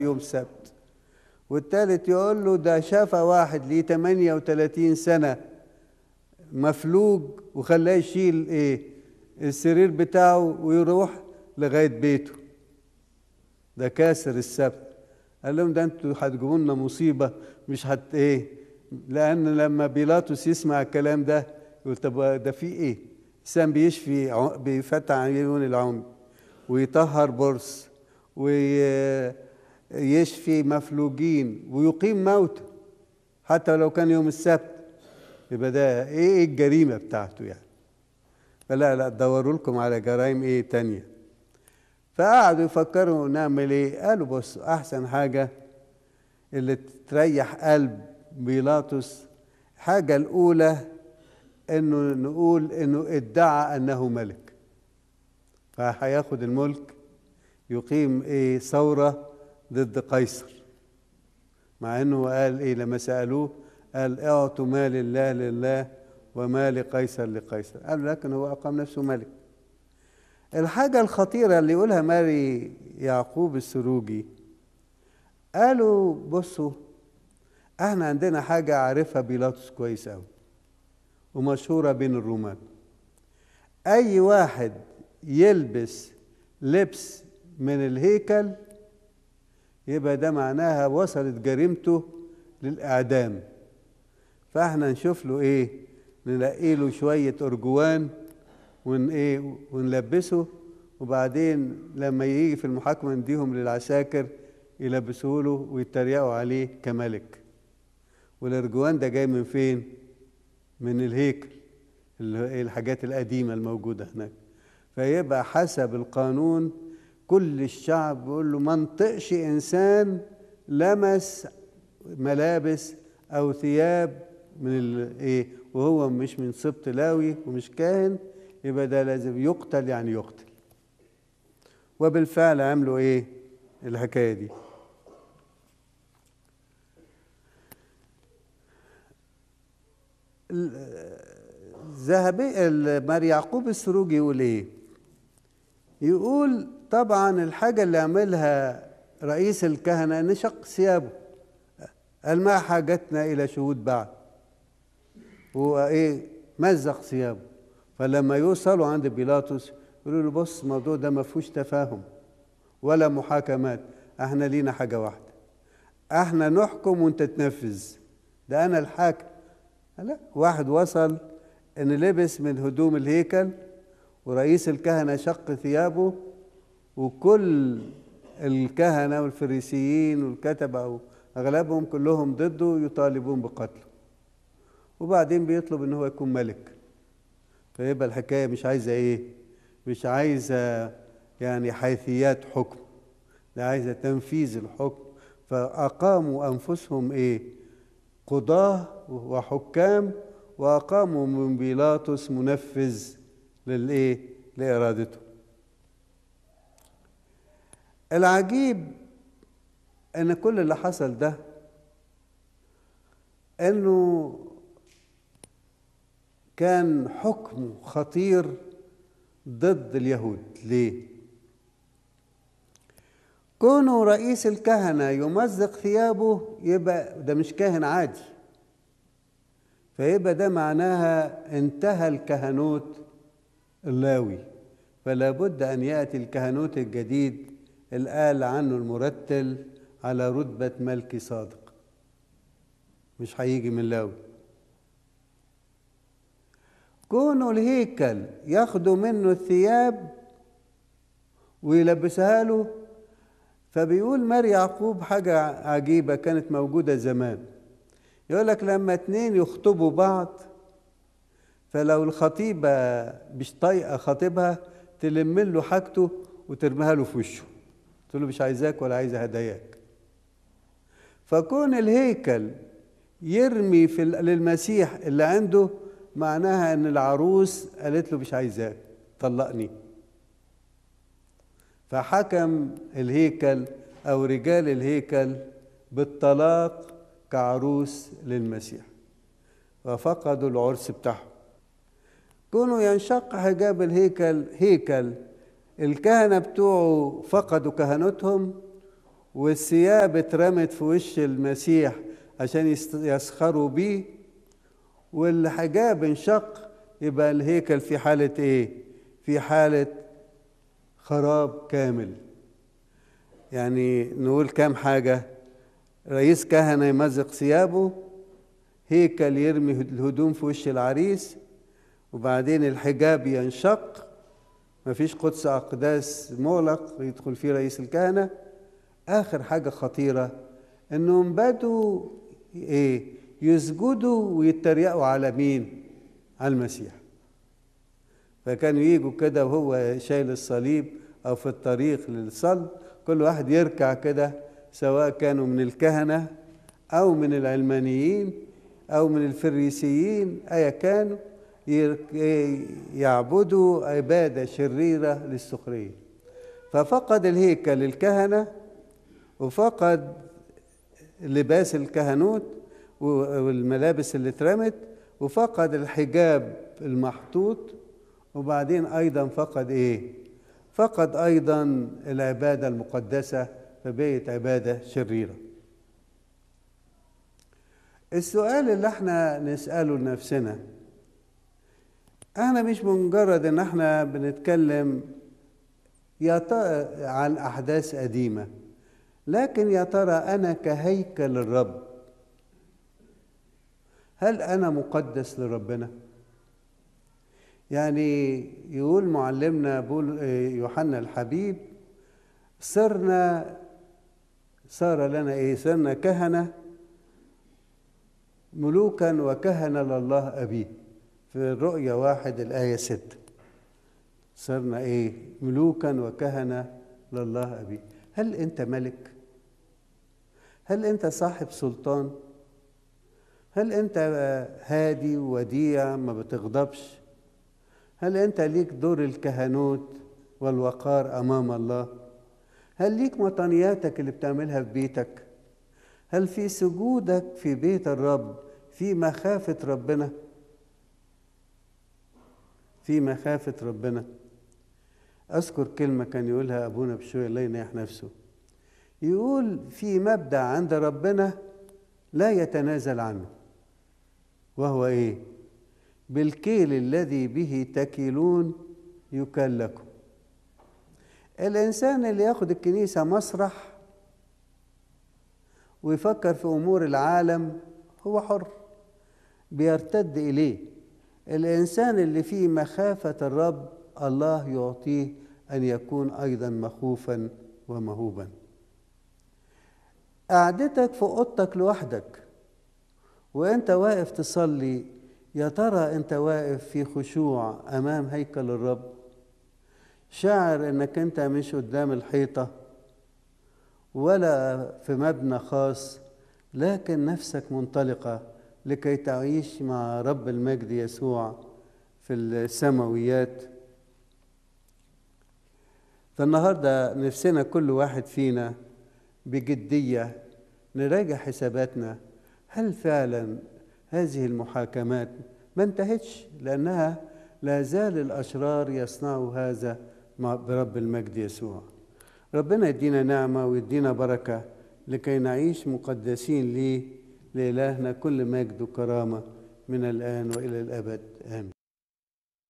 يوم سبت والتالت يقول له ده شاف واحد ليه 38 سنة مفلوج وخلاه يشيل ايه السرير بتاعه ويروح لغاية بيته ده كاسر السبت قال لهم ده انتوا هتجيبوا لنا مصيبة مش هت ايه لأن لما بيلاطس يسمع الكلام ده يقول طب ده في ايه إنسان بيشفي ع- بيفتح عيون العمي ويطهر برص ويشفي مفلوجين ويقيم موتى حتى لو كان يوم السبت يبقى ده ايه إيه الجريمة بتاعته يعني فلا لا دوروا لكم على جرائم ايه تانية فقعدوا يفكروا نعمل ايه قالوا بصوا احسن حاجة اللي تريح قلب بيلاطس حاجة الأولى انه نقول انه ادعى انه ملك فهياخد الملك يقيم ايه ثورة ضد قيصر مع انه قال ايه لما سألوه قال اعطوا ما لله لله وما لقيصر لقيصر قال لكن هو اقام نفسه ملك الحاجة الخطيرة اللي يقولها ماري يعقوب السروجي قالوا بصوا احنا عندنا حاجة عارفها بيلاطس كويس قوي ومشهورة بين الرومان أي واحد يلبس لبس من الهيكل يبقى ده معناها وصلت جريمته للإعدام فاحنا نشوف له ايه نلاقي له شوية أرجوان ون ايه ونلبسه وبعدين لما يجي في المحاكمة نديهم للعساكر يلبسوه له ويتريقوا عليه كملك والأرجوان ده جاي من فين؟ من الهيكل اللي هي الحاجات القديمة الموجودة هناك فيبقى حسب القانون كل الشعب بيقول له ما انطقش إنسان لمس ملابس أو ثياب من الايه وهو مش من سبط لاوي ومش كاهن يبقى ده لازم يقتل يعني يقتل وبالفعل عملوا ايه الحكايه دي ذهبي مار يعقوب السروجي يقول ايه يقول طبعا الحاجة اللي عملها رئيس الكهنة ان شق ثيابه قال ما حاجتنا الى شهود بعد هو ايه مزق ثيابه فلما يوصلوا عند بيلاطس يقولوا له بص الموضوع ده ما فيهوش تفاهم ولا محاكمات احنا لينا حاجة واحدة احنا نحكم وانت تنفذ ده انا الحاكم لا واحد وصل ان لبس من هدوم الهيكل ورئيس الكهنة شق ثيابه وكل الكهنة والفريسيين والكتبة أغلبهم كلهم ضده يطالبون بقتله وبعدين بيطلب ان هو يكون ملك فيبقى الحكاية مش عايزة ايه مش عايزة يعني حيثيات حكم ده عايزة تنفيذ الحكم فأقاموا أنفسهم ايه قضاة وحكام وأقاموا من بيلاطس منفذ للإيه؟ لإرادته. العجيب إن كل اللي حصل ده إنه كان حكم خطير ضد اليهود، ليه؟ كونه رئيس الكهنة يمزق ثيابه يبقى ده مش كاهن عادي فيبقى ده معناها انتهى الكهنوت اللاوي فلا بد أن يأتي الكهنوت الجديد القال عنه المرتل على رتبة ملك صادق مش هيجي من لاوي كونه الهيكل ياخدوا منه الثياب ويلبسها له فبيقول مار يعقوب حاجة عجيبة كانت موجودة زمان يقول لك لما اتنين يخطبوا بعض فلو الخطيبة مش طايقة خطيبها تلم له حاجته وترميها له في وشه تقول له مش عايزاك ولا عايزة هداياك فكون الهيكل يرمي في للمسيح اللي عنده معناها ان العروس قالت له مش عايزاك طلقني فحكم الهيكل او رجال الهيكل بالطلاق كعروس للمسيح وفقدوا العرس بتاعهم كونوا ينشق حجاب الهيكل هيكل الكهنة بتوعه فقدوا كهنتهم والثياب اترمت في وش المسيح عشان يسخروا بيه والحجاب انشق يبقى الهيكل في حالة ايه في حالة خراب كامل يعني نقول كام حاجة رئيس كهنة يمزق ثيابه هيكل يرمي الهدوم في وش العريس وبعدين الحجاب ينشق مفيش قدس أقداس مغلق يدخل فيه رئيس الكهنة آخر حاجة خطيرة إنهم بدوا إيه يسجدوا ويتريقوا على مين؟ على المسيح فكانوا يجوا كده وهو شايل الصليب أو في الطريق للصلب كل واحد يركع كده سواء كانوا من الكهنة أو من العلمانيين أو من الفريسيين أيا كانوا يعبدوا عبادة شريرة للسخرية ففقد الهيكل الكهنة وفقد لباس الكهنوت والملابس اللي اترمت وفقد الحجاب المحطوط وبعدين أيضا فقد إيه؟ فقد أيضا العبادة المقدسة فبقت عبادة شريرة السؤال اللي احنا نسأله لنفسنا احنا مش مجرد ان احنا بنتكلم يا عن احداث قديمه لكن يا ترى انا كهيكل الرب هل انا مقدس لربنا يعني يقول معلمنا بول يوحنا الحبيب صرنا صار لنا ايه صرنا كهنه ملوكا وكهنه لله ابيه في الرؤيا واحد الآية ستة صرنا إيه ملوكا وكهنة لله أبي هل أنت ملك هل أنت صاحب سلطان هل أنت هادي وديع ما بتغضبش هل أنت ليك دور الكهنوت والوقار أمام الله هل ليك مطنياتك اللي بتعملها في بيتك هل في سجودك في بيت الرب في مخافة ربنا في مخافة ربنا أذكر كلمة كان يقولها أبونا بشوية الله ينيح نفسه يقول في مبدأ عند ربنا لا يتنازل عنه وهو إيه؟ بالكيل الذي به تكيلون يكل لكم الإنسان اللي ياخد الكنيسة مسرح ويفكر في أمور العالم هو حر بيرتد إليه الإنسان اللي فيه مخافة الرب الله يعطيه أن يكون أيضا مخوفا ومهوبا قعدتك في أوضتك لوحدك وأنت واقف تصلي يا ترى أنت واقف في خشوع أمام هيكل الرب شاعر أنك أنت مش قدام الحيطة ولا في مبنى خاص لكن نفسك منطلقه لكي تعيش مع رب المجد يسوع في السماويات فالنهارده نفسنا كل واحد فينا بجديه نراجع حساباتنا هل فعلا هذه المحاكمات ما انتهتش لانها لا زال الاشرار يصنعوا هذا مع برب المجد يسوع ربنا يدينا نعمه ويدينا بركه لكي نعيش مقدسين ليه لإلهنا كل مجد وكرامة من الآن وإلى الأبد آمين